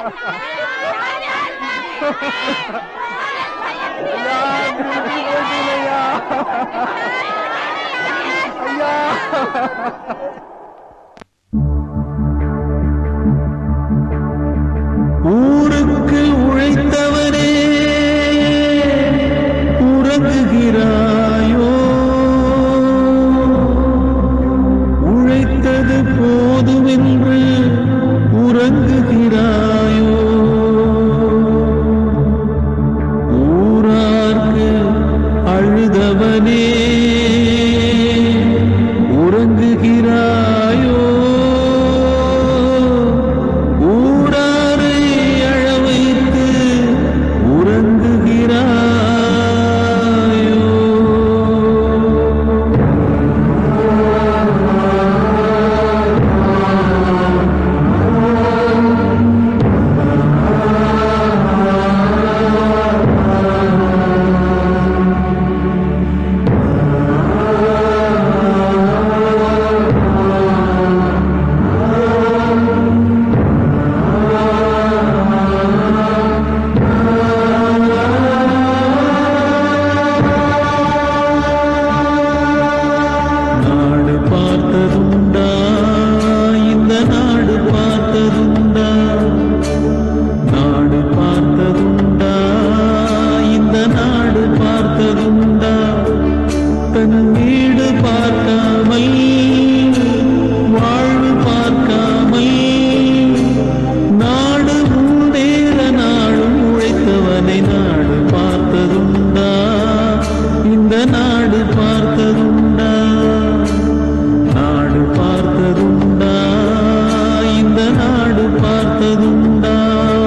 ஐயா திருப்பி போயிட்டீங்கய்யா ஐயா ஊருக்கு உழைத்தவனே உறங்குகிறாயோ உழைத்தது போதுமென்று உறங்குகிறாயோ ஊரார்க்கு அழுதவனே உறங்குகிறாயோ ஊராரை அழ வைத்து உறங்குகிறாயோ நாடு பார்த்ததுண்டா இந்த நாடு பார்த்ததுண்டா நாடு பார்த்ததுண்டா இந்த நாடு பார்த்ததுண்டா தன் வீடு பார்க்காமல் வாழ்வு பார்க்காமல் நாடு முன்னேற நாடும் உழைத்தவனை நாடு பார்த்ததுண்டா இந்த நாடு பார்த்ததுண்டா நாடு பார்த்ததுண்டா இந்த நாடு பார்த்ததுண்டா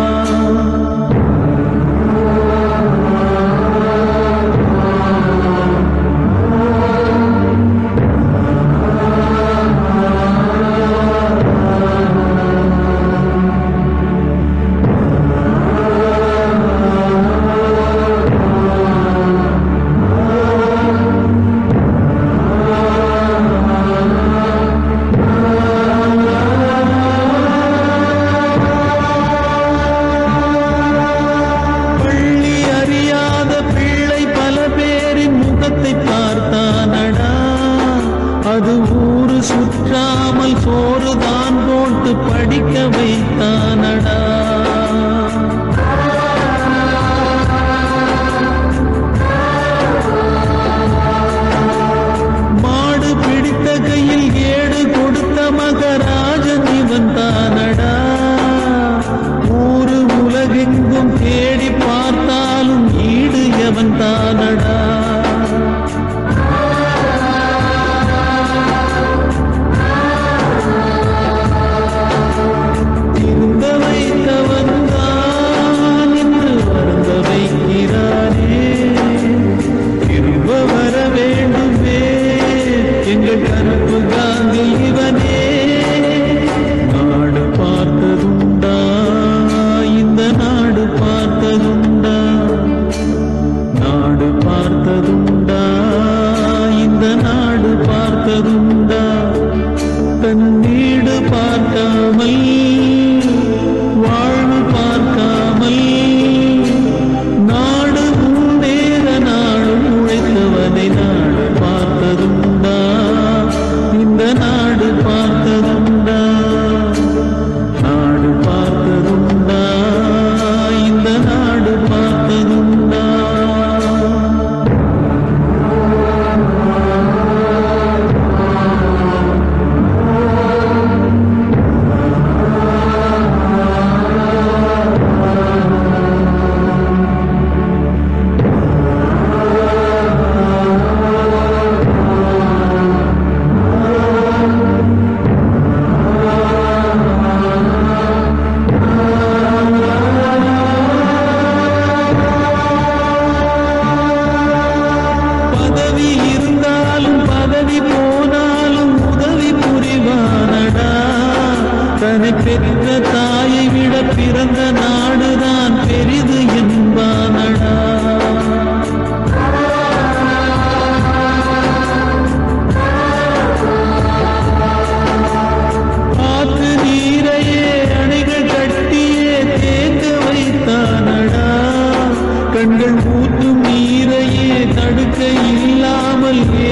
பள்ளி அறியாத பிள்ளை பல பேரின் முகத்தை பார்த்தானடா அது ஊரு சுற்றாமல் சோறு தான் போட்டு படிக்க வைத்தானடா மாடு பிடித்த கையில் ஏடு கொடுத்த மகராஜன் இவன் தானடா ஊரு உலகெங்கும் தேடி பார்த்தாலும் ஈடு எவன் தானடா திருந்த வைத்தவன் தான் என்று வருந்த வைக்கிறானே திரும்ப வர வேண்டுமே எங்கள் கருப்பு காந்தி இவனே நாடு பார்த்ததுண்டா இந்த நாடு பார்த்ததுண்டா நாடு பார்த்ததுண்டா இந்த நாடு பார்த்ததுண்டா தன் வீடு பார்க்காமல் வாழ்வு பார்க்காமல் நாடு முன்னேற நாடும் உழைத்தவனை நாடு பார்த்ததுண்டா இந்த நாடு பார்த்ததுண்டா நாடு பார்த்ததுண்டா இந்த நாடு பார்த்ததுண்டா பதவி இருந்தாலும் பதவி போனாலும் உதவி புரிவானடா தன்னை பெற்ற தாயை விட பிறந்த நாடுதான் பெரிது என்பானடா ஆற்று நீரையே அணைகள் கட்டியே படுக்கை இல்லாமல்